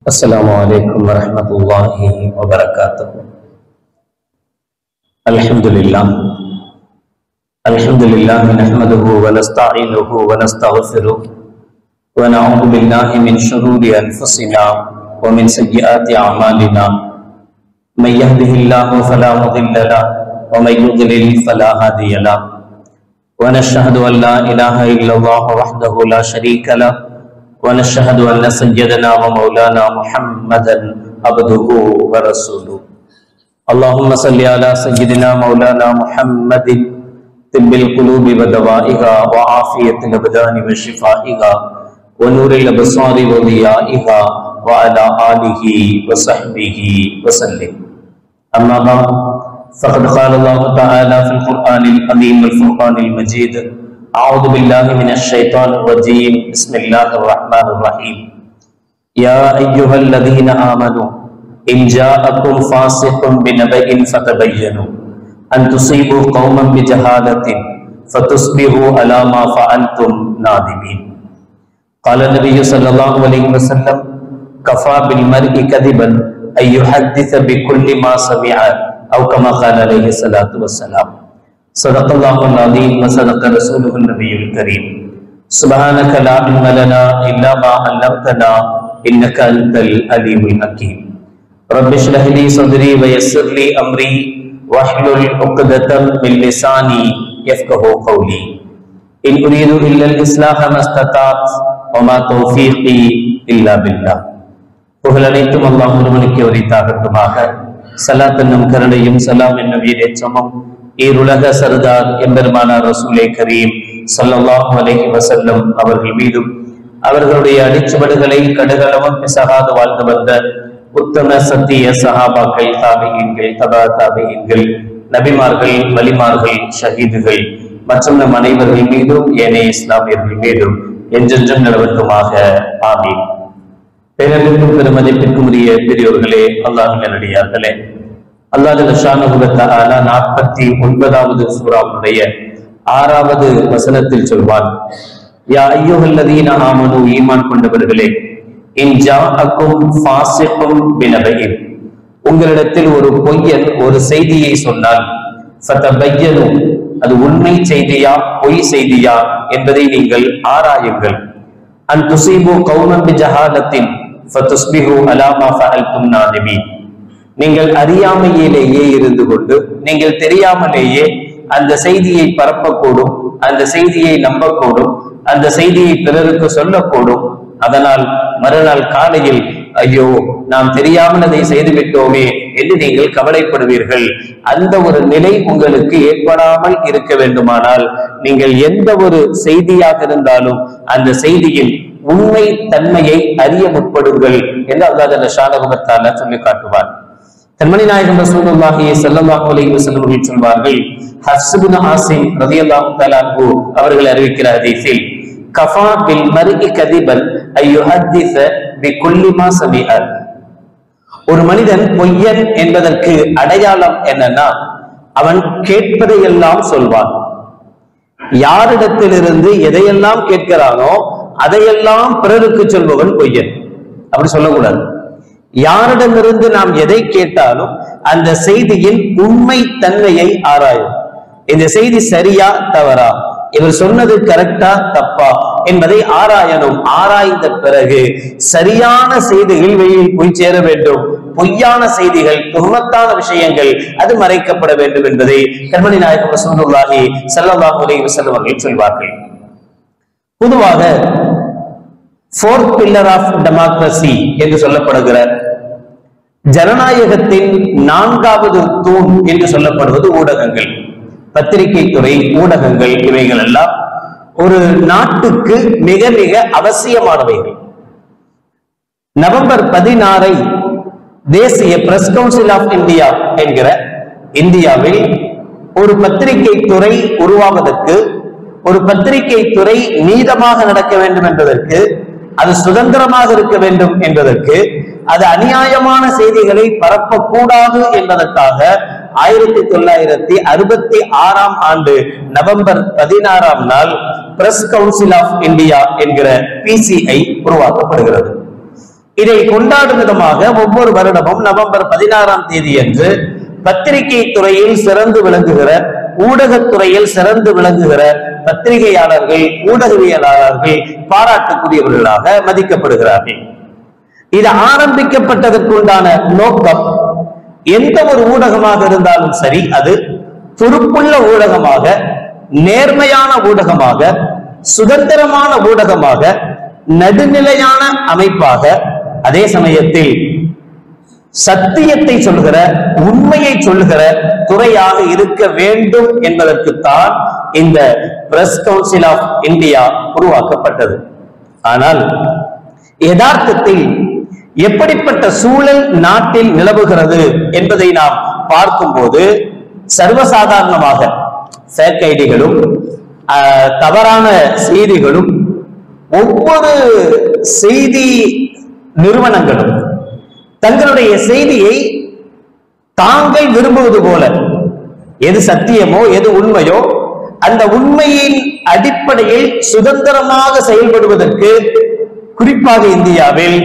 السلام عليكم ورحمة الله وبركاته الحمد لله الحمد لله نحمده ونستعينه ونستغفره ونعوذ بالله من شرور أنفسنا ومن سيئات أعمالنا من يهده الله فلا مضل له ومن يضلل فلا هادي له ونشهد أن لا إله إلا الله وحده لا شريك له ونشهد أن سيدنا ومولانا محمدا عبده ورسوله اللهم صل على سيدنا مولانا محمد طب القلوب ودوائها وعافية الأبدان وشفائها ونور الأبصار وضيائها وعلى آله وصحبه وسلم أما بعد فقد قال الله تعالى في القرآن العظيم والفرقان المجيد أعوذ بالله من الشيطان الرجيم بسم الله الرحمن الرحيم يا أيها الذين آمنوا إن جاءكم فاسق بنبأ فتبينوا أن تصيبوا قوما بجهالة فتصبحوا على ما فعلتم نادمين قال النبي صلى الله عليه وسلم كفى بالمرء كذبا أن يحدث بكل ما سمع أو كما قال عليه الصلاة والسلام صدق الله العظيم وصدق رسوله النبي الكريم سبحانك لا علم لنا إلا ما علمتنا إنك أنت العليم الحكيم رب اشرح لي صدري ويسر لي أمري واحلل عقدة من لساني يفقه قولي إن أريد إلا الإصلاح ما استطعت وما توفيقي إلا بالله புகழ் அனைத்தும் அல்லாஹ் ஒருவனுக்கு உரித்தாகட்டுமாக சலாத் என்னும் கருணையும் சலாம் என்னும் ஈரேற்றமும் ஈருலக சர்தார் எம்பெருமானார் ரசூலே கரீம் ஸல்லல்லாஹு அலைஹி வஸல்லம் அவர்கள் மீதும் அவர்களுடைய அடிச்சுவடுகளை கடுகளவும் பிசகாது வாழ்ந்து வந்த உத்தம சத்திய சஹாபாக்கள் தாபியீன்கள் தபா தாபியீன்கள் நபிமார்கள் வலிமார்கள் ஷஹீதுகள் மற்றும் நம் அனைவர்கள் மீதும் ஏனைய இஸ்லாமியர்கள் மீதும் என்றென்றும் நிலவட்டுமாக ஆமீன் பேரறிவுக்கும் பெருமதிப்பிற்கும் உரிய பெரியோர்களே அல்லாஹ் நல்லடியார்களே அல்லாஹ் நாற்பத்தி ஒன்பதாவது சூறாவுடைய ஆறாவது வசனத்தில் சொல்வான் யா ஐயோகல்லதீன ஆமனு ஈமான் கொண்டவர்களே இன் ஜாஅக்கும் ஃபாசிக்கும் பினபையின் உங்களிடத்தில் ஒரு பொய்யன் ஒரு செய்தியை சொன்னால் ஃபதபையனு அது உண்மை செய்தியா பொய் செய்தியா என்பதை நீங்கள் ஆராயுங்கள் அன் துசீபு கௌமம் பிஜஹாலத்தின் ஃபதுஸ்பிஹு அலா மா ஃபஅல்தும் நாதிமீன் நீங்கள் அறியாமையிலேயே இருந்து கொண்டு நீங்கள் தெரியாமலேயே அந்த செய்தியை பரப்பக்கூடும் அந்த செய்தியை நம்பக்கூடும் அந்த செய்தியை பிறருக்கு சொல்லக்கூடும் அதனால் மறுநாள் காலையில் ஐயோ நாம் தெரியாமல் அதை செய்துவிட்டோமே என்று நீங்கள் கவலைப்படுவீர்கள் அந்த ஒரு நிலை உங்களுக்கு ஏற்படாமல் இருக்க வேண்டுமானால் நீங்கள் எந்த ஒரு செய்தியாக இருந்தாலும் அந்த செய்தியின் உண்மை தன்மையை அறிய முற்படுங்கள் என்று அல்லாத ஷானகுமத்தால சொல்லி காட்டுவார் கண்மணி நாயகம் ரசூலுல்லாஹி ஸல்லல்லாஹு அலைஹி வஸல்லம் அவர்கள் சொல்வார்கள் ஹஃப்ஸ் இப்னு ஆசிம் ரலியல்லாஹு தஆலா அன்ஹு அவர்கள் அறிவிக்கிற ஹதீஸில் கஃபா பில் மர்இ கதிபன் ஐ யுஹத்திஸ பிகுல்லி மா சமிஅ ஒரு மனிதன் பொய்யன் என்பதற்கு அடையாளம் என்னன்னா அவன் கேட்பதையெல்லாம் சொல்வான் யாரிடத்திலிருந்து எதையெல்லாம் கேட்கிறானோ அதையெல்லாம் பிறருக்கு சொல்பவன் பொய்யன் அப்படி சொல்லக்கூடாது யாரிடமிருந்து நாம் எதை கேட்டாலும் அந்த செய்தியின் உண்மை தன்மையை ஆராயும் இந்த செய்தி சரியா தவறா இவர் சொன்னது கரெக்டா தப்பா என்பதை ஆராயணும் ஆராய்ந்த பிறகு சரியான செய்திகள் வெளியில் போய் சேர வேண்டும் பொய்யான செய்திகள் துர்மத்தான விஷயங்கள் அது மறைக்கப்பட வேண்டும் என்பதை கண்மணி நாயகம் ரசூலுல்லாஹி ஸல்லல்லாஹு அலைஹி வஸல்லம் அவர்கள் சொல்வார்கள் பொதுவாக ஃபோர்த் பில்லர் ஆஃப் டெமோக்ரஸி என்று சொல்லப்படுகிற ஜனநாயகத்தின் நான்காவது தூண் என்று சொல்லப்படுவது ஊடகங்கள் பத்திரிகை துறை ஊடகங்கள் இவைகள் எல்லாம் ஒரு நாட்டுக்கு மிக மிக அவசியமானவைகள் நவம்பர் பதினாறை தேசிய பிரஸ் கவுன்சில் ஆஃப் இந்தியா என்கிற இந்தியாவில் ஒரு பத்திரிகை துறை உருவாவதற்கு ஒரு பத்திரிகை துறை நீதமாக நடக்க வேண்டும் என்பதற்கு அது சுதந்திரமாக இருக்க வேண்டும் என்பதற்கு அது அநியாயமான செய்திகளை பரப்பக்கூடாது என்பதற்காக ஆயிரத்தி தொள்ளாயிரத்தி அறுபத்தி ஆறாம் ஆண்டு நவம்பர் பதினாறாம் நாள் பிரஸ் கவுன்சில் ஆஃப் இந்தியா என்கிற பிசிஐ உருவாக்கப்படுகிறது இதை கொண்டாடும் விதமாக ஒவ்வொரு வருடமும் நவம்பர் பதினாறாம் தேதி அன்று பத்திரிகை துறையில் சிறந்து விளங்குகிற ஊடகத் துறையில் சிறந்து விளங்குகிற பத்திரிகையாளர்கள் ஊடகவியலாளர்கள் பாராட்டுக்குரியவர்களாக மதிக்கப்படுகிறார்கள் இது ஆரம்பிக்கப்பட்டதற்குண்டான நோக்கம் எந்த ஒரு ஊடகமாக இருந்தாலும் சரி அது பொறுப்புள்ள ஊடகமாக நேர்மையான ஊடகமாக சுதந்திரமான ஊடகமாக நடுநிலையான அமைப்பாக அதே சமயத்தில் சத்தியத்தை சொல்கிற உண்மையை சொல்கிற துறையாக இருக்க வேண்டும் என்பதற்குத்தான் இந்த பிரஸ் கவுன்சில் ஆஃப் இந்தியா உருவாக்கப்பட்டது ஆனால் யதார்த்தத்தில் எப்படிப்பட்ட சூழல் நாட்டில் நிலவுகிறது என்பதை நாம் பார்க்கும்போது சர்வசாதாரணமாக ஃபேக் ஐடிகளும் ஆஹ், தவறான செய்திகளும் ஒவ்வொரு செய்தி நிறுவனங்களும் தங்களுடைய செய்தியை தாங்கள் விரும்புவது போல எது சத்தியமோ எது உண்மையோ அந்த உண்மையின் அடிப்படையில் சுதந்திரமாக செயல்படுவதற்கு குறிப்பாக இந்தியாவில்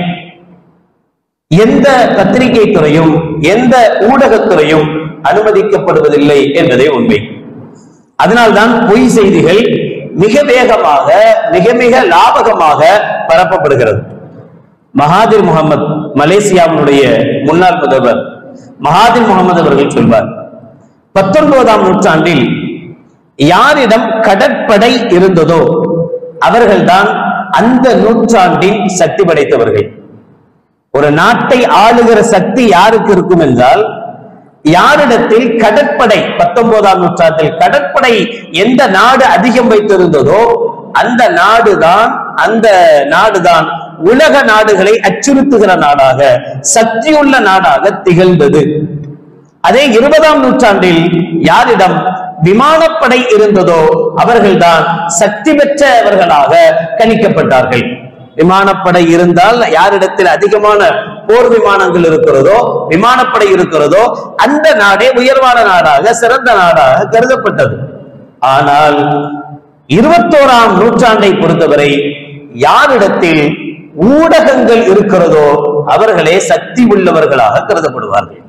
எந்த பத்திரிகை துறையும் எந்த ஊடகத்துறையும் அனுமதிக்கப்படுவதில்லை என்பதே உண்மை அதனால்தான் பொய் செய்திகள் மிக வேகமாக மிக மிக லாபகமாக பரப்பப்படுகிறது மகாதிர் முகமது மலேசியாவினுடைய முன்னாள் முதல்வர் மகாதிர் முகமது அவர்கள் சொல்வார் பத்தொன்பதாம் நூற்றாண்டில் யாரிடம் கடற்படை இருந்ததோ அவர்கள்தான் அந்த நூற்றாண்டின் சக்தி படைத்தவர்கள் ஒரு நாட்டை ஆளுகிற சக்தி யாருக்கு இருக்கும் என்றால் யாரிடத்தில் கடற்படை பத்தொன்பதாம் நூற்றாண்டில் கடற்படை எந்த நாடு அதிகம் வைத்திருந்ததோ அந்த நாடுதான் அந்த நாடுதான் உலக நாடுகளை அச்சுறுத்துகிற நாடாக சக்தியுள்ள நாடாக திகழ்ந்தது அதே இருபதாம் நூற்றாண்டில் யாரிடம் விமானப்படை இருந்ததோ அவர்கள்தான் சக்தி பெற்றவர்களாக கணிக்கப்பட்டார்கள் விமானப்படை இருந்தால் யாரிடத்தில் அதிகமான போர் விமானங்கள் இருக்கிறதோ விமானப்படை இருக்கிறதோ அந்த நாடே உயர்வான நாடாக சிறந்த நாடாக கருதப்பட்டது ஆனால் இருபத்தோராம் நூற்றாண்டை பொறுத்தவரை யாரிடத்தில் ஊடகங்கள் இருக்கிறதோ அவர்களே சக்தி உள்ளவர்களாக கருதப்படுவார்கள்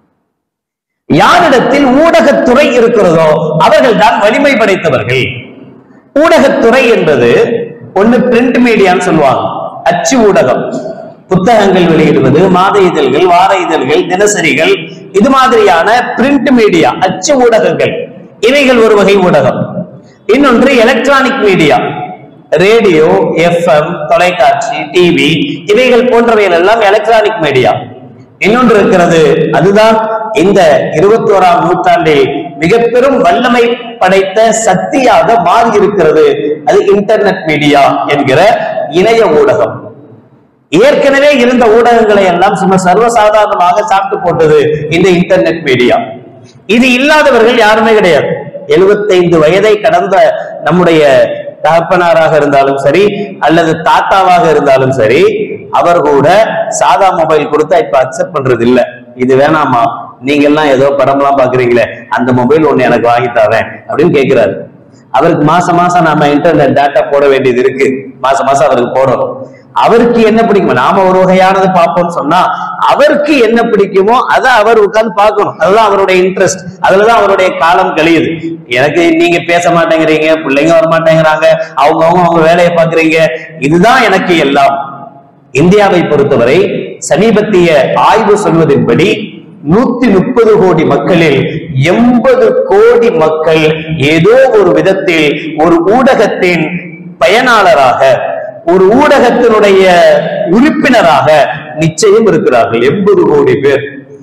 யாரிடத்தில் ஊடகத்துறை இருக்கிறதோ அவர்கள் தான் வலிமை படைத்தவர்கள் ஊடகத்துறை என்பது ஒண்ணு பிரிண்ட் மீடியான்னு சொல்லுவாங்க அச்சு ஊடகம் புத்தகங்கள் வெளியிடுவது மாத இதழ்கள் வார இதழ்கள் தினசரிகள் இது மாதிரியான பிரிண்ட் மீடியா அச்சு ஊடகங்கள் இவைகள் ஒரு வகை ஊடகம் இன்னொன்று எலக்ட்ரானிக் மீடியா ரேடியோ எஃப்எம் தொலைக்காட்சி டிவி இவைகள் போன்றவைகள் எல்லாம் எலக்ட்ரானிக் மீடியா இன்னொன்று இருக்கிறது அதுதான் இந்த இருபத்தோராம் நூற்றாண்டில் மிக பெரும் வல்லமை படைத்த சக்தியாக மாறி இருக்கிறது அது இன்டர்நெட் மீடியா என்கிற இணைய ஊடகம் ஏற்கனவே இருந்த ஊடகங்களை எல்லாம் சும்மா சர்வசாதாரணமாக சாப்பிட்டு போட்டது இந்த இன்டர்நெட் மீடியா இது இல்லாதவர்கள் யாருமே கிடையாது எழுபத்தைந்து வயதை கடந்த நம்முடைய தகப்பனாராக இருந்தாலும் சரி அல்லது தாத்தாவாக இருந்தாலும் சரி அவர் கூட சாதா மொபைல் கொடுத்தா இப்ப அக்செப்ட் பண்றது இல்ல இது வேணாமா நீங்க எல்லாம் ஏதோ படம்லாம் பாக்குறீங்களே அந்த மொபைல் ஒண்ணு எனக்கு வாங்கி தரேன் அப்படின்னு கேக்குறாரு அவருக்கு மாசம் மாசம் நாம இன்டர்நெட் டேட்டா போட வேண்டியது இருக்கு மாசம் மாசம் அவருக்கு போடணும் அவருக்கு என்ன பிடிக்குமோ நாம ஒரு வகையானது பார்ப்போம்னு சொன்னா அவருக்கு என்ன பிடிக்குமோ அதை அவர் உட்கார்ந்து பார்க்கணும் அதுதான் அவருடைய இன்ட்ரெஸ்ட் அதுலதான் அவருடைய காலம் கழியுது எனக்கு நீங்க பேச மாட்டேங்கிறீங்க பிள்ளைங்க வர மாட்டேங்கிறாங்க அவங்க அவங்க அவங்க வேலையை பாக்குறீங்க இதுதான் எனக்கு எல்லாம் இந்தியாவை பொறுத்தவரை சமீபத்திய ஆய்வு சொல்வதின்படி நூத்தி முப்பது கோடி மக்களில் எண்பது கோடி மக்கள் ஏதோ ஒரு விதத்தில் ஒரு ஊடகத்தின் பயனாளராக ஒரு ஊடகத்தினுடைய உறுப்பினராக நிச்சயம் இருக்கிறார்கள் எண்பது கோடி பேர்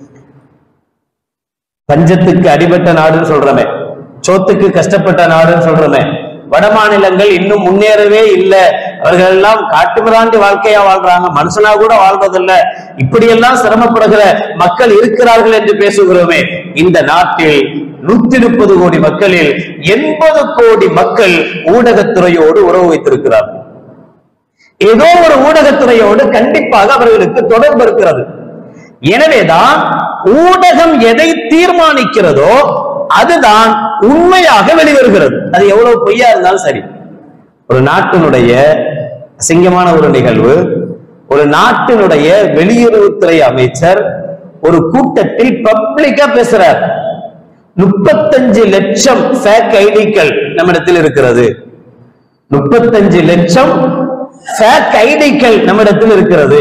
பஞ்சத்துக்கு அடிபட்ட நாடுன்னு சொல்றமே சோத்துக்கு கஷ்டப்பட்ட நாடுன்னு சொல்றமே வட மாநிலங்கள் இன்னும் முன்னேறவே இல்லை அவர்கள் எல்லாம் காட்டுமிராண்டி வாழ்க்கையா வாழ்றாங்க மனுஷனா கூட வாழ்வதில்ல இப்படியெல்லாம் சிரமப்படுகிற மக்கள் இருக்கிறார்கள் என்று பேசுகிறோமே இந்த நாட்டில் நூத்தி முப்பது கோடி மக்களில் எண்பது கோடி மக்கள் ஊடகத்துறையோடு உறவு வைத்திருக்கிறார்கள் ஏதோ ஒரு ஊடகத்துறையோடு கண்டிப்பாக அவர்களுக்கு தொடர்பு இருக்கிறது எனவேதான் ஊடகம் எதை தீர்மானிக்கிறதோ அதுதான் உண்மையாக வெளிவருகிறது அது எவ்வளவு பொய்யா இருந்தாலும் சரி ஒரு நாட்டினுடைய அசிங்கமான ஒரு நிகழ்வு ஒரு நாட்டினுடைய வெளியுறவுத்துறை அமைச்சர் ஒரு கூட்டத்தில் பப்ளிக்கா பேசுறார் முப்பத்தஞ்சு லட்சம் ஃபேக் ஐடிக்கள் நம்மிடத்தில் இருக்கிறது முப்பத்தஞ்சு லட்சம் ஃபேக் ஐடிக்கள் நம்மிடத்தில் இருக்கிறது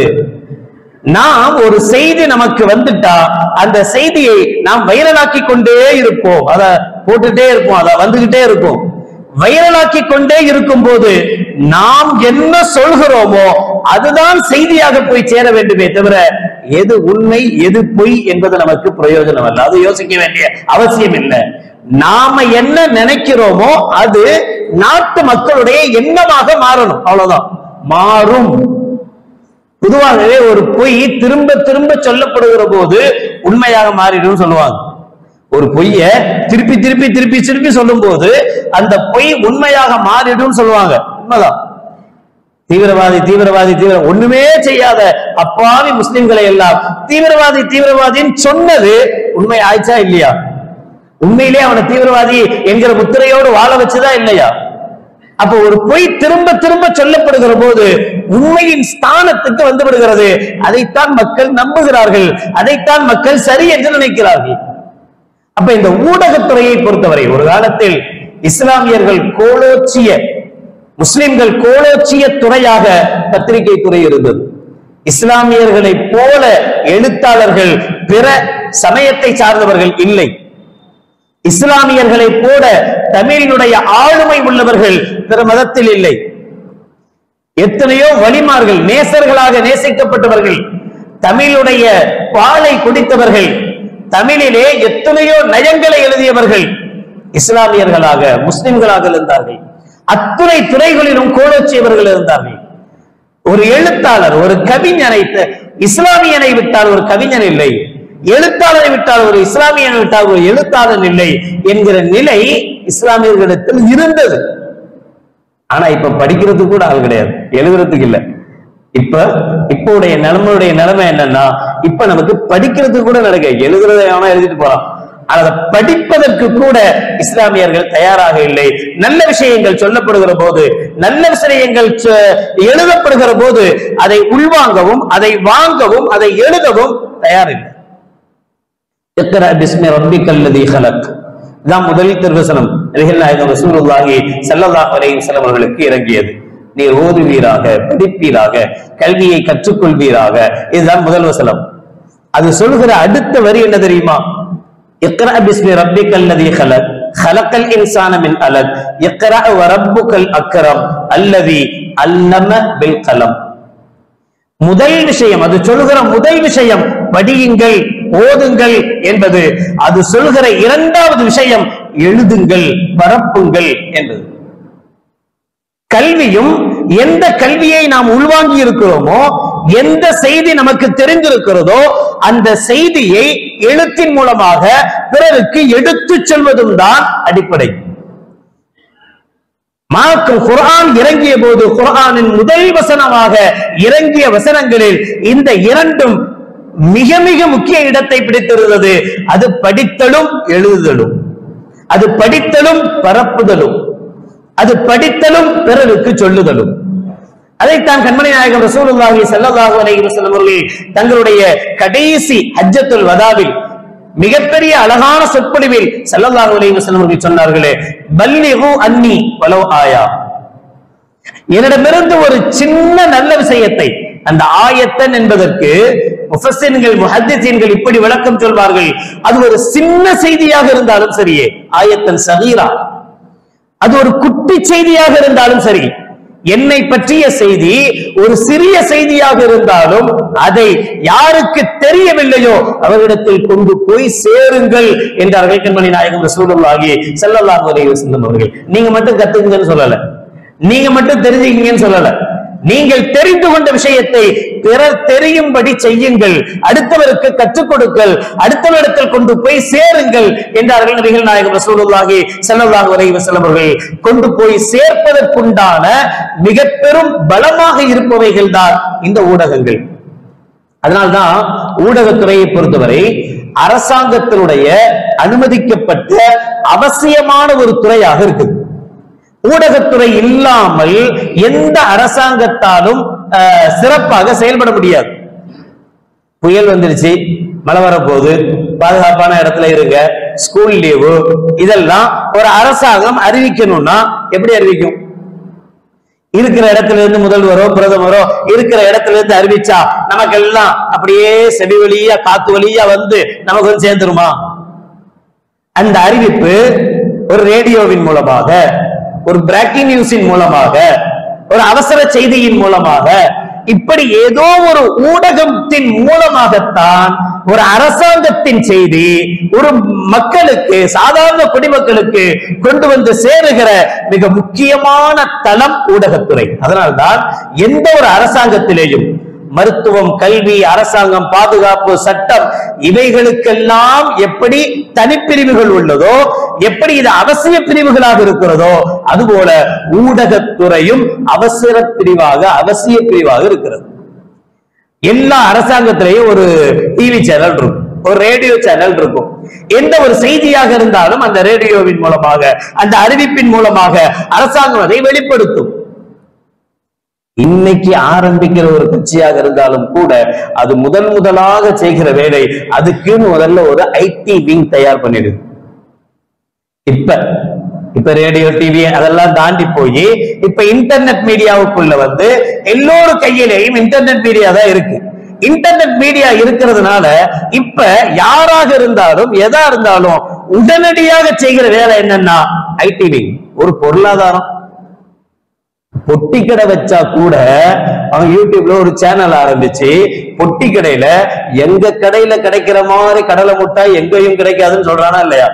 நாம் ஒரு செய்தி நமக்கு வந்துட்டா அந்த செய்தியை நாம் வைரலாக்கி கொண்டே இருப்போம் அத போட்டுட்டே இருப்போம் அத வந்துகிட்டே இருக்கும் வைரலாக்கி கொண்டே இருக்கும் போது நாம் என்ன சொல்கிறோமோ அதுதான் செய்தியாக போய் சேர வேண்டுமே தவிர எது உண்மை எது பொய் என்பது நமக்கு பிரயோஜனம் அல்ல அது யோசிக்க வேண்டிய அவசியம் இல்லை நாம என்ன நினைக்கிறோமோ அது நாட்டு மக்களுடைய எண்ணமாக மாறணும் அவ்வளவுதான் மாறும் பொதுவாகவே ஒரு பொய் திரும்ப திரும்ப சொல்லப்படுகிற போது உண்மையாக மாறிடும் சொல்லுவாங்க ஒரு பொய்ய திருப்பி திருப்பி திருப்பி திருப்பி சொல்லும் போது அந்த பொய் உண்மையாக மாறிடும் சொல்லுவாங்க உண்மைதான் தீவிரவாதி தீவிரவாதி தீவிர ஒண்ணுமே செய்யாத அப்பாவி முஸ்லிம்களை எல்லாம் தீவிரவாதி தீவிரவாதின்னு சொன்னது உண்மை ஆயிடுச்சா இல்லையா உண்மையிலே அவனை தீவிரவாதி என்கிற முத்திரையோடு வாழ வச்சுதா இல்லையா அப்ப ஒரு பொய் திரும்ப திரும்ப சொல்லப்படுகிற போது உண்மையின் ஸ்தானத்துக்கு வந்து விடுகிறது அதைத்தான் மக்கள் நம்புகிறார்கள் அதைத்தான் மக்கள் சரி என்று நினைக்கிறார்கள் அப்ப இந்த ஊடகத்துறையை பொறுத்தவரை ஒரு காலத்தில் இஸ்லாமியர்கள் கோலோச்சிய முஸ்லிம்கள் கோலோச்சிய துறையாக பத்திரிகை துறை இருந்தது இஸ்லாமியர்களைப் போல எழுத்தாளர்கள் பிற சமயத்தை சார்ந்தவர்கள் இல்லை இஸ்லாமியர்களைப் போல தமிழினுடைய ஆளுமை உள்ளவர்கள் பிற மதத்தில் இல்லை எத்தனையோ வலிமார்கள் நேசர்களாக நேசிக்கப்பட்டவர்கள் தமிழுடைய பாலை குடித்தவர்கள் தமிழிலே எத்தனையோ நயங்களை எழுதியவர்கள் இஸ்லாமியர்களாக முஸ்லிம்களாக இருந்தார்கள் அத்துணை துறைகளிலும் கோலோச்சியவர்கள் இருந்தார்கள் ஒரு எழுத்தாளர் ஒரு கவிஞனை த- இஸ்லாமியனை விட்டால் ஒரு கவிஞன் இல்லை எழுத்தாளரை விட்டால் ஒரு இஸ்லாமியனை விட்டால் ஒரு எழுத்தாளன் இல்லை என்கிற நிலை இஸ்லாமியர்களிடத்தில் இருந்தது ஆனா இப்ப படிக்கிறதுக்கு கூட ஆள் கிடையாது எழுதுறதுக்கு இல்ல இப்ப இப்ப உடைய நிலைமையுடைய நிலைமை என்னன்னா இப்ப நமக்கு படிக்கிறதுக்கு கூட நடக்க எழுதுறத எவனா எழுதிட்டு போறான் ஆனா அதை படிப்பதற்கு கூட இஸ்லாமியர்கள் தயாராக இல்லை நல்ல விஷயங்கள் சொல்லப்படுகிற போது நல்ல விஷயங்கள் சொ- எழுதப்படுகிற போது அதை உள்வாங்கவும் அதை வாங்கவும் அதை எழுதவும் தயாரில்லை இக்ரா பிஸ்மி ரப்பிக்கல் லதீ ஹலக் இதான் முதல் திருவசனம் நபிகள் நாயகம் ரசூலுல்லாஹி ஸல்லல்லாஹு அலைஹி வஸல்லம் அவர்களுக்கு இறங்கியது நீர் ஓதுவீராக படிப்பீராக கல்வியை கற்றுக்கொள்வீராக இதுதான் முதல் வசனம் அது சொல்கிற அடுத்த வரி என்ன தெரியுமா இக்ரா பிஸ்மி ரப்பிக்கல் லதீ ஹலக் خلق الانسان من علق اقرا وربك الاكرم الذي علم بالقلم முதல் விஷயம் அது சொல்லுகிற முதல் விஷயம் படியுங்கள் ஓதுங்கள் என்பது அது சொல்கிற இரண்டாவது விஷயம் எழுதுங்கள் பரப்புங்கள் என்பது கல்வியும் எந்த கல்வியை நாம் உள்வாங்கி இருக்கிறோமோ எந்த செய்தி நமக்கு தெரிந்திருக்கிறதோ அந்த செய்தியை எழுத்தின் மூலமாக பிறருக்கு எடுத்துச் செல்வதும் தான் அடிப்படை மார்க்கும் குர்ஆன் இறங்கிய போது குர்ஆனின் முதல் வசனமாக இறங்கிய வசனங்களில் இந்த இரண்டும் மிக மிக முக்கிய இடத்தை பிடித்திருந்தது அது படித்தலும் எழுதுதலும் அது படித்தலும் பரப்புதலும் அது படித்தலும் பிறருக்கு சொல்லுதலும் அதைத்தான் கண்மணி நாயகம் ரசூலுல்லாஹி ஸல்லல்லாஹு அலைஹி வஸல்லம் அவர்கள் தங்களுடைய கடைசி ஹஜ்ஜத்துல் வதாவில் மிகப்பெரிய அழகான சொற்பொழிவில் ஸல்லல்லாஹு அலைஹி வஸல்லம் அவர்கள் சொன்னார்களே பல்லிகு அன்னி வலவ் ஆயா என்னிடமிருந்து ஒரு சின்ன நல்ல விஷயத்தை அந்த ஆயத்தன் என்பதற்கு முஃபஸ்ஸின்கள் முஹத்திஸீன்கள் இப்படி விளக்கம் சொல்வார்கள் அது ஒரு சின்ன செய்தியாக இருந்தாலும் சரியே ஆயத்தன் சகீரா அது ஒரு குட்டி செய்தியாக இருந்தாலும் சரி என்னை பற்றிய செய்தி ஒரு சிறிய செய்தியாக இருந்தாலும் அதை யாருக்கு தெரியவில்லையோ அவரிடத்தில் கொண்டு போய் சேருங்கள் என்றார்கள் கண்மணி நாயகம் ரசூலுல்லாஹி ஸல்லல்லாஹு அலைஹி வஸல்லம் அவர்கள் நீங்க மட்டும் கத்துக்குங்கன்னு சொல்லல நீங்க மட்டும் தெரிஞ்சுக்கீங்கன்னு சொல்லல நீங்கள் தெரிந்து கொண்ட விஷயத்தை பிறர் தெரியும்படி செய்யுங்கள் அடுத்தவருக்கு கற்றுக் கொடுங்கள் அடுத்தவரிடத்தில் கொண்டு போய் சேருங்கள் என்றார்கள் நபிகள் நாயகம் ரசூலுல்லாஹி ஸல்லல்லாஹு அலைஹி வஸல்லம் அவர்கள் கொண்டு போய் சேர்ப்பதற்குண்டான மிக பெரும் பலமாக இருப்பவைகள் தான் இந்த ஊடகங்கள் அதனால்தான் ஊடகத்துறையை பொறுத்தவரை அரசாங்கத்தினுடைய அனுமதிக்கப்பட்ட அவசியமான ஒரு துறையாக இருக்குது ஊடகத்துறை இல்லாமல் எந்த அரசாங்கத்தாலும் அஹ், சிறப்பாக செயல்பட முடியாது புயல் வந்துருச்சு மழை வரப்போகுது பாதுகாப்பான இடத்துல இருங்க ஸ்கூல் லீவு இதெல்லாம் ஒரு அரசாங்கம் அறிவிக்கணும்னா எப்படி அறிவிக்கும் இருக்கிற இடத்துல இருந்து முதல்வரோ பிரதமரோ இருக்கிற இடத்துல இருந்து அறிவிச்சா நமக்கு எல்லாம் அப்படியே செவி வழியா காத்து வழியா வந்து நமக்கு வந்து சேர்ந்துருமா அந்த அறிவிப்பு ஒரு ரேடியோவின் மூலமாக ஒரு பிரேக்கிங் நியூஸின் மூலமாக ஒரு அவசர செய்தியின் மூலமாக இப்படி ஏதோ ஒரு ஊடகத்தின் மூலமாகத்தான் ஒரு அரசாங்கத்தின் செய்தி ஒரு மக்களுக்கு சாதாரண குடிமக்களுக்கு கொண்டு வந்து சேருகிற மிக முக்கியமான தளம் ஊடகத்துறை அதனால்தான் எந்த ஒரு அரசாங்கத்திலேயும் மருத்துவம் கல்வி அரசாங்கம் பாதுகாப்பு சட்டம் இவைகளுக்கெல்லாம் எப்படி தனிப்பிரிவுகள் உள்ளதோ எப்படி இது அவசிய பிரிவுகளாக இருக்கிறதோ அதுபோல ஊடகத்துறையும் அவசர பிரிவாக அவசிய பிரிவாக இருக்கிறது எல்லா அரசாங்கத்திலேயும் ஒரு டிவி சேனல் இருக்கும் ஒரு ரேடியோ சேனல் இருக்கும் எந்த ஒரு செய்தியாக இருந்தாலும் அந்த ரேடியோவின் மூலமாக அந்த அறிவிப்பின் மூலமாக அரசாங்கம் அதை வெளிப்படுத்தும் இன்னைக்கு ஆரம்பிக்கிற ஒரு கட்சியாக இருந்தாலும் கூட அது முதல் முதலாக செய்கிற வேலை அதுக்குன்னு முதல்ல ஒரு ஐடி விங் தயார் பண்ணிடுது இப்ப இப்ப ரேடியோ டிவி அதெல்லாம் தாண்டி போய் இப்ப இன்டர்நெட் மீடியாவுக்குள்ள வந்து எல்லோரும் கையிலேயும் இன்டர்நெட் மீடியா தான் இருக்கு இன்டர்நெட் மீடியா இருக்கிறதுனால இப்ப யாராக இருந்தாலும் எதா இருந்தாலும் உடனடியாக செய்கிற வேலை என்னன்னா ஐடி விங் ஒரு பொருளாதாரம் பொட்டி கடை வச்சா கூட அவன் யூடியூப்ல ஒரு சேனல் ஆரம்பிச்சு பொட்டி கடையில எங்க கடையில கிடைக்கிற மாதிரி கடலை முட்டாய் எங்கேயும் கிடைக்காதுன்னு சொல்றானா இல்லையா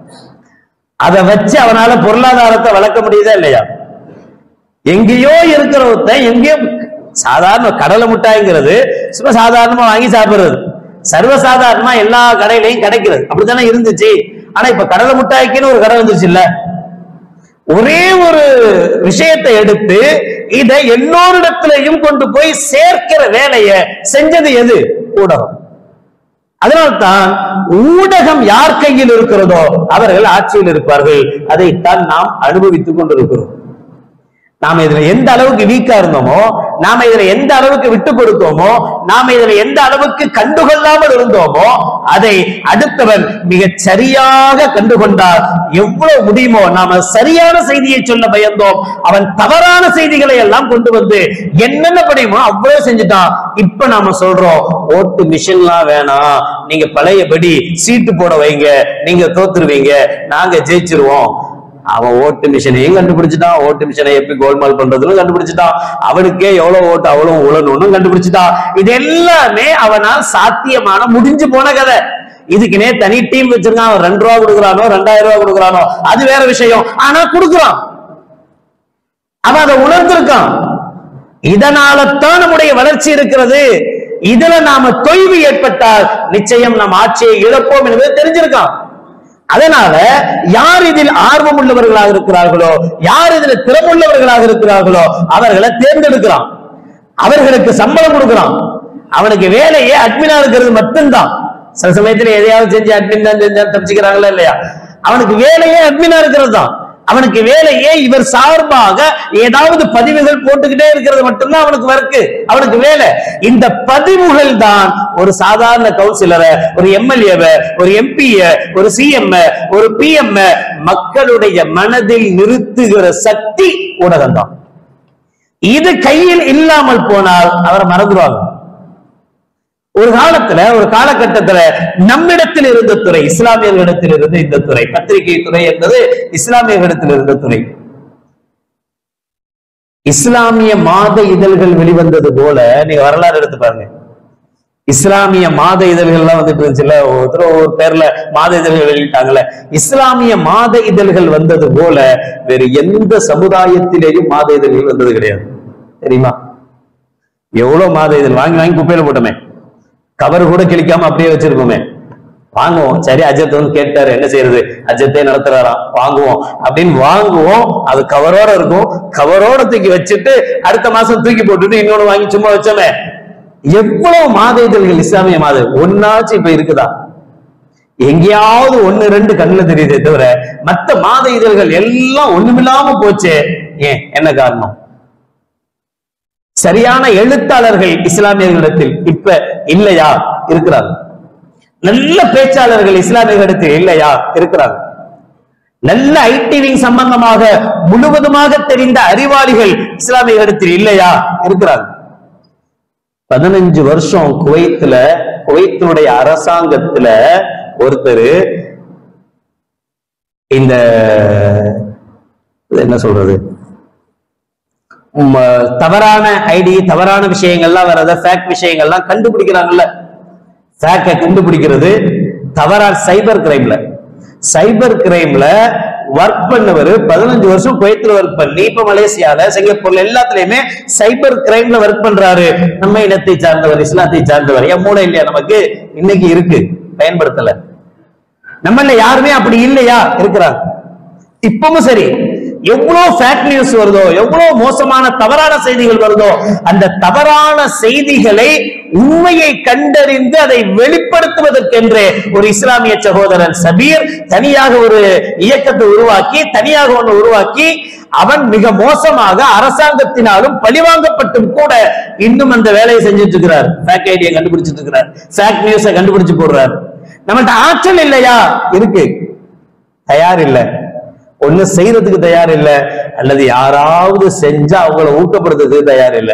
அதை வச்சு அவனால பொருளாதாரத்தை வளர்க்க முடியுதா இல்லையா எங்கேயோ இருக்கிற ஒருத்தன் எங்கேயோ சாதாரண கடலை முட்டாய்ங்கிறது சும்மா சாதாரணமா வாங்கி சாப்பிடுறது சர்வசாதாரணமா எல்லா கடையிலையும் கிடைக்கிறது அப்படித்தானே இருந்துச்சு ஆனா இப்ப கடலை முட்டாய்க்குன்னு ஒரு கடை வந்துருச்சு இல்ல ஒரே ஒரு விஷயத்தை எடுத்து இதை எல்லோரிடத்திலையும் கொண்டு போய் சேர்க்கிற வேலையை செஞ்சது எது ஊடகம் அதனால்தான் ஊடகம் யார் கையில் இருக்கிறதோ அவர்கள் ஆட்சியில் இருப்பார்கள் அதைத்தான் நாம் அனுபவித்துக் கொண்டிருக்கிறோம் நாம இதுல எந்த அளவுக்கு வீக்கா இருந்தோமோ நாம இதுல எந்த அளவுக்கு விட்டு கொடுத்தோமோ நாம இதுல எந்த அளவுக்கு கண்டுகொள்ளாமல் இருந்தோமோ அதை அடுத்தவன் மிகச் சரியாக கண்டுகொண்டால் எவ்வளவு முடியுமோ நாம சரியான செய்தியை சொல்ல பயந்தோம் அவன் தவறான செய்திகளை எல்லாம் கொண்டு வந்து என்னென்ன படியுமோ அவ்வளவு செஞ்சுட்டான் இப்ப நாம சொல்றோம் ஓட்டு மிஷின்லாம் வேணாம் நீங்க பழையபடி சீட்டு போட வைங்க நீங்க தோத்துருவீங்க நாங்க ஜெயிச்சிருவோம் அவன் ஓட்டு மிஷினையும் கண்டுபிடிச்சிட்டான் ஓட்டு மிஷினை எப்படி கோல்மால் பண்றதுன்னு கண்டுபிடிச்சிட்டான் அவனுக்கே எவ்வளவு ஓட்டு அவ்வளவு உழணும்னு கண்டுபிடிச்சிட்டான் இது எல்லாமே அவனால் சாத்தியமான முடிஞ்சு போன கதை இதுக்குனே தனி டீம் வச்சிருக்கான் அவன் ரெண்டு ரூபா கொடுக்குறானோ ரெண்டாயிரம் ரூபாய் கொடுக்குறானோ அது வேற விஷயம் ஆனா கொடுக்குறான் அவன் அதை உணர்ந்திருக்கான் இதனாலத்தான் நம்முடைய வளர்ச்சி இருக்கிறது இதுல நாம தொய்வு ஏற்பட்டால் நிச்சயம் நாம் ஆட்சியை இழப்போம் என்பது தெரிஞ்சிருக்கான் அதனால யார் இதில் ஆர்வம் உள்ளவர்களாக இருக்கிறார்களோ யார் இதில் திறமுள்ளவர்களாக இருக்கிறார்களோ அவர்களை தேர்ந்தெடுக்கிறான் அவர்களுக்கு சம்பளம் கொடுக்கிறான் அவனுக்கு வேலையே அட்மினா இருக்கிறது மட்டும்தான் சில சமயத்துல எதையாவது செஞ்சு அட்மின் தான் செஞ்சா தப்பிச்சுக்கிறாங்களா இல்லையா அவனுக்கு வேலையே அட்மினா இருக்கிறது தான் அவனுக்கு வேலையே இவர் சார்பாக ஏதாவது பதிவுகள் போட்டுக்கிட்டே இருக்கிறது மட்டும்தான் அவனுக்கு ஒர்க்கு அவனுக்கு வேலை இந்த பதிவுகள் தான் ஒரு சாதாரண கவுன்சிலரை ஒரு எம்எல்ஏவை ஒரு எம்பிய ஒரு சிஎம் ஒரு பிஎம் மக்களுடைய மனதில் நிறுத்துகிற சக்தி ஊடகம் தான் இது கையில் இல்லாமல் போனால் அவரை மறந்துடுவாங்க ஒரு காலத்துல ஒரு காலகட்டத்துல நம்மிடத்தில் இருந்த துறை இஸ்லாமியர்களிடத்தில் இருந்த இந்த துறை பத்திரிகை துறை என்பது இஸ்லாமியர்களிடத்தில் இருந்த துறை இஸ்லாமிய மாத இதழ்கள் வெளிவந்தது போல நீங்க வரலாறு எடுத்து பாருங்க இஸ்லாமிய மாத இதழ்கள் எல்லாம் வந்துட்டு இருந்துச்சுல்ல ஒருத்தர் ஒரு பேர்ல மாத இதழ்கள் வெளியிட்டாங்கல்ல இஸ்லாமிய மாத இதழ்கள் வந்தது போல வேறு எந்த சமுதாயத்திலேயும் மாத இதழ்கள் வந்தது கிடையாது தெரியுமா எவ்வளவு மாத இதழ் வாங்கி வாங்கி குப்பையில போட்டோமே கவர் கூட கிழிக்காம அப்படியே வச்சிருக்கோமே வாங்குவோம் சரி அஜத் வந்து கேட்டாரு என்ன செய்யறது அஜத்தே நடத்துறாராம் வாங்குவோம் அப்படின்னு வாங்குவோம் அது கவரோட இருக்கும் கவரோட தூக்கி வச்சுட்டு அடுத்த மாசம் தூக்கி போட்டுட்டு இன்னொன்னு வாங்கி சும்மா வச்சோமே எவ்வளவு மாத இதழ்கள் இஸ்லாமிய மாத ஒன்னாச்சு இப்ப இருக்குதா எங்கேயாவது ஒண்ணு ரெண்டு கண்ணுல தெரியுதே தவிர மத்த மாத இதழ்கள் எல்லாம் ஒண்ணுமில்லாம போச்சே ஏன் என்ன காரணம் சரியான எழுத்தாளர்கள் இஸ்லாமியர்களிடத்தில் இப்ப இல்லையா இருக்கிறாங்க நல்ல பேச்சாளர்கள் இஸ்லாமியர்களிடத்தில் இல்லையா இருக்கிறாங்க நல்ல ஐடிவிங் சம்பந்தமாக முழுவதுமாக தெரிந்த அறிவாளிகள் இஸ்லாமியர்களிடத்தில் இல்லையா இருக்கிறாங்க பதினஞ்சு வருஷம் குவைத்துல குவைத்தினுடைய அரசாங்கத்துல ஒருத்தர் இந்த இது என்ன சொல்றது உம், தவறான ஐடி தவறான விஷயங்கள்லாம் வரத ஃபேக் விஷயங்கள்லாம் கண்டுபிடிக்கிறாங்கல்ல ஃபேக்கை கண்டுபிடிக்கிறது தவறா சைபர் கிரைம்ல சைபர் கிரைம்ல ஒர்க் பண்ணவர் பதினஞ்சு வருஷம் குவைத்துல ஒர்க் பண்ணி இப்ப மலேசியால சிங்கப்பூர்ல எல்லாத்துலயுமே சைபர் கிரைம்ல ஒர்க் பண்றாரு நம்ம இனத்தை சார்ந்தவர் இஸ்லாத்தை சார்ந்தவர் என் மூளை இல்லையா நமக்கு இன்னைக்கு இருக்கு பயன்படுத்தல நம்மள யாருமே அப்படி இல்லையா இருக்கிறாங்க இப்பவும் சரி எவ்வளவு ஃபேக் நியூஸ் வருதோ எவ்வளவு மோசமான தவறான செய்திகள் வருதோ அந்த தவறான செய்திகளை உண்மையை கண்டறிந்து அதை வெளிப்படுத்துவதற்கென்றே ஒரு இஸ்லாமிய சகோதரன் சபீர் தனியாக ஒரு இயக்கத்தை உருவாக்கி தனியாக ஒன்று உருவாக்கி அவன் மிக மோசமாக அரசாங்கத்தினாலும் பழிவாங்கப்பட்டும் கூட இன்னும் அந்த வேலையை செஞ்சுட்டு இருக்கிறார் ஃபேக் ஐடியா கண்டுபிடிச்சிட்டு இருக்கிறார் ஃபேக் நியூஸை கண்டுபிடிச்சு போடுறார் நம்மள்ட்ட ஆற்றல் இல்லையா இருக்கு தயார் இல்ல ஒண்ணு செய்யறதுக்கு தயார் இல்ல அல்லது யாராவது செஞ்சா அவங்கள ஊக்கப்படுத்துறதுக்கு தயார் இல்ல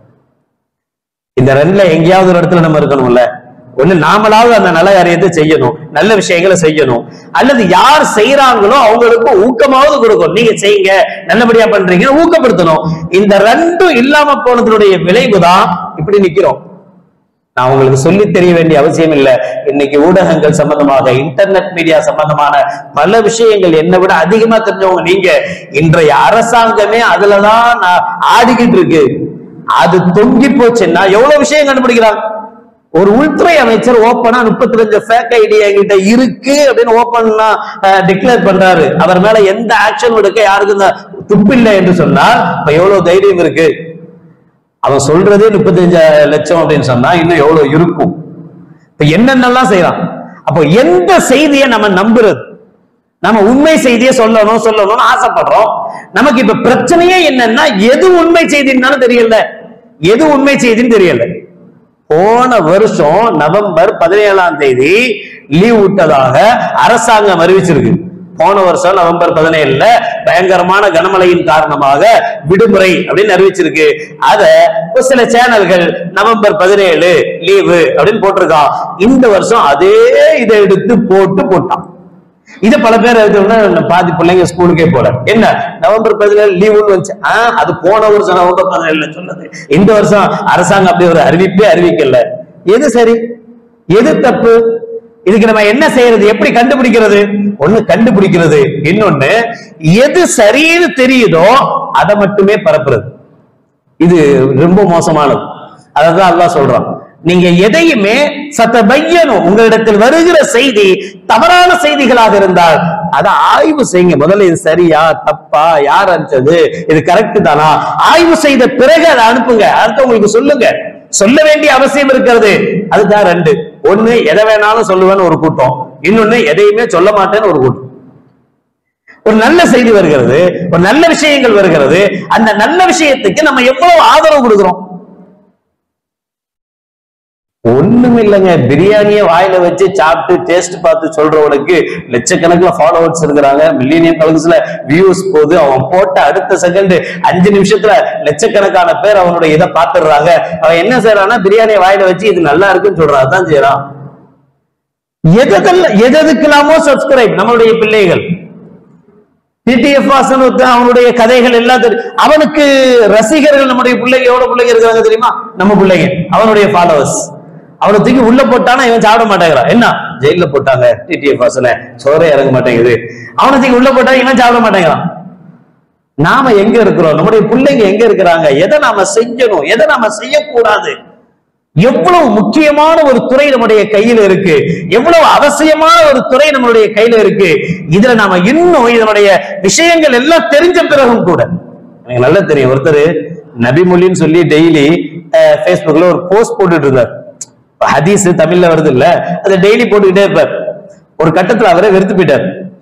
இந்த ரெண்டுல எங்கேயாவது ஒரு இடத்துல நம்ம இருக்கணும்ல ஒண்ணு நாமளாவது அந்த நல்ல காரியத்தை செய்யணும் நல்ல விஷயங்களை செய்யணும் அல்லது யார் செய்யறாங்களோ அவங்களுக்கு ஊக்கமாவது கொடுக்கணும் நீங்க செய்யுங்க நல்லபடியா பண்றீங்க ஊக்கப்படுத்தணும் இந்த ரெண்டும் இல்லாம போனதுடைய விளைவுதான் இப்படி நிக்கிறோம் நான் உங்களுக்கு சொல்லி தெரிய வேண்டிய அவசியம் இல்ல இன்னைக்கு ஊடகங்கள் சம்பந்தமாக இன்டர்நெட் மீடியா சம்பந்தமான பல விஷயங்கள் என்னை விட அதிகமா தெரிஞ்சவங்க நீங்க இன்றைய அரசாங்கமே அதுலதான் நான் ஆடிக்கிட்டு இருக்கு அது தொங்கி போச்சுன்னா எவ்வளவு விஷயம் கண்டுபிடிக்கிறாங்க ஒரு உள்துறை அமைச்சர் ஓப்பனா முப்பத்தி ரெண்டு ஃபேக் ஐடி என்கிட்ட இருக்கு அப்படின்னு ஓப்பனா டிக்ளேர் பண்றாரு அவர் மேல எந்த ஆக்ஷன் எடுக்க யாருக்கும் இந்த துப்பில்லை என்று சொன்னால் இப்ப எவ்வளவு தைரியம் இருக்கு அவன் சொல்றதே முப்பத்தஞ்சு லட்சம் அப்படின்னு சொன்னா இன்னும் எவ்வளவு இருக்கும் இப்ப என்னென்னலாம் செய்யலாம் அப்போ எந்த செய்தியை நம்ம நம்புறது நம்ம உண்மை செய்தியை சொல்லணும் சொல்லணும்னு ஆசைப்படுறோம் நமக்கு இப்ப பிரச்சனையே என்னன்னா எது உண்மை செய்தின்னாலும் தெரியல எது உண்மை செய்தின்னு தெரியல போன வருஷம் நவம்பர் பதினேழாம் தேதி லீவ் விட்டதாக அரசாங்கம் அறிவிச்சிருக்கு போன வருஷம் நவம்பர் பதினேழுல பயங்கரமான கனமழையின் காரணமாக விடுமுறை அப்படின்னு அறிவிச்சிருக்கு அத ஒரு சில சேனல்கள் நவம்பர் பதினேழு லீவு அப்படின்னு போட்டிருக்கான் இந்த வருஷம் அதே இதை எடுத்து போட்டு போட்டான் இது பல பேர் எடுத்தோம்னா பாதி பிள்ளைங்க ஸ்கூலுக்கே போல என்ன நவம்பர் பதினேழு லீவுன்னு வந்துச்சு ஆ, அது போன வருஷம் நவம்பர் பதினேழுல சொன்னது இந்த வருஷம் அரசாங்கம் அப்படி ஒரு அறிவிப்பே அறிவிக்கல எது சரி எது தப்பு இதுக்கு நம்ம என்ன செய்யறது எப்படி கண்டுபிடிக்கிறது ஒண்ணு கண்டுபிடிக்கிறது இன்னொன்னு எது சரின்னு தெரியுதோ அதை மட்டுமே பரப்புறது இது ரொம்ப மோசமானது அதான் அல்லாஹ் சொல்றான் நீங்க எதையுமே சத்த பையனும் உங்களிடத்தில் வருகிற செய்தி தவறான செய்திகளாக இருந்தால் அதை ஆய்வு செய்யுங்க முதல்ல இது சரியா தப்பா யார் அனுப்பிச்சது இது கரெக்ட் தானா ஆய்வு செய்த பிறகு அதை அனுப்புங்க அடுத்து உங்களுக்கு சொல்லுங்க சொல்ல வேண்டிய அவசியம் இருக்கிறது அதுதான் ரெண்டு ஒண்ணு எதை வேணாலும் சொல்லுவேன்னு ஒரு கூட்டம் இன்னொன்னு எதையுமே சொல்ல மாட்டேன்னு ஒரு கூட்டம் ஒரு நல்ல செய்தி வருகிறது ஒரு நல்ல விஷயங்கள் வருகிறது அந்த நல்ல விஷயத்துக்கு நம்ம எவ்வளவு ஆதரவு கொடுக்கிறோம் ஒண்ணும் இல்லைங்க பிரியாணிய வாயில வச்சு சாப்பிட்டு டேஸ்ட் பார்த்து சொல்றவனுக்கு லட்சக்கணக்குல ஃபாலோவர்ஸ் இருக்கிறாங்க மில்லியனியம் கலர்ஸ்ல வியூஸ் போகுது அவன் போட்ட அடுத்த செகண்ட் அஞ்சு நிமிஷத்துல லட்சக்கணக்கான பேர் அவனுடைய இதை பார்த்துடுறாங்க அவன் என்ன செய்யறான்னா பிரியாணியை வாயில வச்சு இது நல்லா இருக்குன்னு சொல்றான் அதான் செய்யறான் எதெல்லாம் எதுக்கெல்லாமோ சப்ஸ்கிரைப் நம்மளுடைய பிள்ளைகள் டிடிஎஃப் வாசன் ஒருத்தன் அவனுடைய கதைகள் எல்லாம் தெரியும் அவனுக்கு ரசிகர்கள் நம்முடைய பிள்ளைங்க எவ்வளவு பிள்ளைங்க இருக்கிறாங்க தெரியுமா நம்ம பிள்ளைங்க அவனுடைய ஃபாலோவர்ஸ் அவனை தூக்கி உள்ள போட்டானா இவன் சாப்பிட மாட்டேங்கிறான் என்ன ஜெயில போட்டாங்க டிடிஎஃப் வாசனை சோறே இறங்க மாட்டேங்குது அவனை தூக்கி உள்ள போட்டா இவன் சாப்பிட மாட்டேங்கிறான் நாம எங்க இருக்கிறோம் நம்முடைய பிள்ளைங்க எங்க இருக்கிறாங்க எதை நாம செய்யணும் எதை நாம செய்யக்கூடாது எவ்வளவு முக்கியமான ஒரு துறை நம்முடைய கையில இருக்கு எவ்வளவு அவசியமான ஒரு துறை நம்மளுடைய கையில இருக்கு இதுல நாம இன்னும் இதனுடைய விஷயங்கள் எல்லாம் தெரிஞ்ச பிறகும் கூட எனக்கு நல்லா தெரியும் ஒருத்தர் நபிமொழின்னு சொல்லி டெய்லி Facebookல ஒரு போஸ்ட் போட்டுட்டு இருந்தார் ஹதீஸ் தமிழ்ல வருது இல்ல அதை டெய்லி போட்டுக்கிட்டே இருப்பார் ஒரு கட்டத்துல அவரே வெறுத்து போயிட்டார்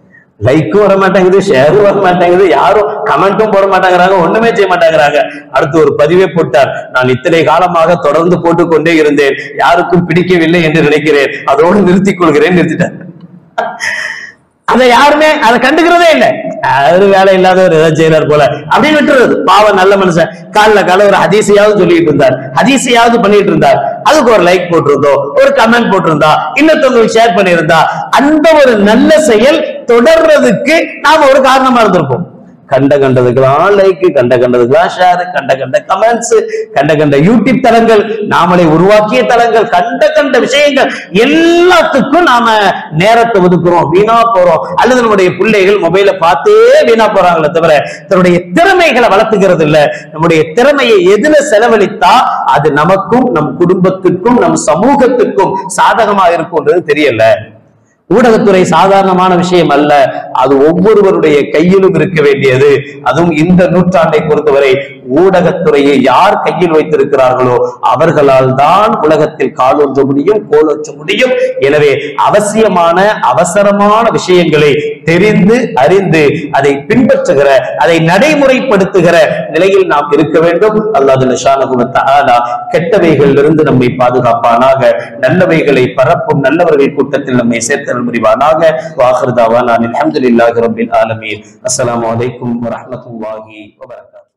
லைக்கும் வர மாட்டேங்குது ஷேரும் வர மாட்டேங்குது யாரும் கமெண்ட்டும் போட மாட்டேங்கிறாங்க ஒண்ணுமே செய்ய மாட்டேங்கிறாங்க அடுத்து ஒரு பதிவே போட்டார் நான் இத்தனை காலமாக தொடர்ந்து போட்டுக் கொண்டே இருந்தேன் யாருக்கும் பிடிக்கவில்லை என்று நினைக்கிறேன் அதோடு நிறுத்திக் கொள்கிறேன் நிறுத்திட்டார் அதை யாருமே அதை கண்டுக்கிறதே இல்லை அது வேலை இல்லாதவர் ஏதாவது செய்யறாரு போல அப்படின்னு விட்டுறது பாவம் நல்ல மனுஷன் காலில் கால ஒரு ஹதீசையாவது சொல்லிட்டு இருந்தார் ஹதீசையாவது பண்ணிட்டு இருந்தார் அதுக்கு ஒரு லைக் போட்டிருந்தோம் ஒரு கமெண்ட் போட்டிருந்தா இன்னொருத்தவங்களுக்கு ஷேர் பண்ணியிருந்தா அந்த ஒரு நல்ல செயல் தொடர்றதுக்கு நாம ஒரு காரணமா இருந்திருப்போம் கண்ட கண்டதுக்கெல்லாம் லைக் கண்ட கண்டதுக்கெல்லாம் ஷேர் கண்ட கண்ட கமெண்ட்ஸ் கண்ட கண்ட யூடியூப் தளங்கள் நாமளே உருவாக்கிய தளங்கள் கண்ட கண்ட விஷயங்கள் எல்லாத்துக்கும் நாம நேரத்தை ஒதுக்குறோம் வீணா போறோம் அல்லது நம்முடைய பிள்ளைகள் மொபைலை பார்த்தே வீணா போறாங்களே தவிர தன்னுடைய திறமைகளை வளர்த்துக்கிறது இல்ல நம்முடைய திறமையை எதுல செலவழித்தா அது நமக்கும் நம் குடும்பத்துக்கும் நம் சமூகத்துக்கும் சாதகமா இருக்கும்ன்றது தெரியல ஊடகத்துறை சாதாரணமான விஷயம் அல்ல அது ஒவ்வொருவருடைய கையிலும் இருக்க வேண்டியது அதுவும் இந்த நூற்றாண்டை பொறுத்தவரை ஊடகத்துறையை யார் கையில் வைத்திருக்கிறார்களோ அவர்களால் தான் உலகத்தில் காலொன்ற முடியும் கோலொற்ற முடியும் எனவே அவசியமான அவசரமான விஷயங்களை தெரிந்து அறிந்து அதை பின்பற்றுகிற அதை நடைமுறைப்படுத்துகிற நிலையில் நாம் இருக்க வேண்டும் அல்லாஹ் நிஷானகும தஆலா கெட்டவைகளிலிருந்து நம்மை பாதுகாப்பானாக நல்லவைகளை பரப்பும் நல்லவர்கள் கூட்டத்தில் நம்மை சேர்த்தல் புரிவானாக வாஹிர் தாவானா அல்ஹம்துலில்லாஹி ரப்பில் ஆலமீன் அஸ்ஸலாமு அலைக்கும் வரஹ்மத்துல்லாஹி வபரகாத்துஹு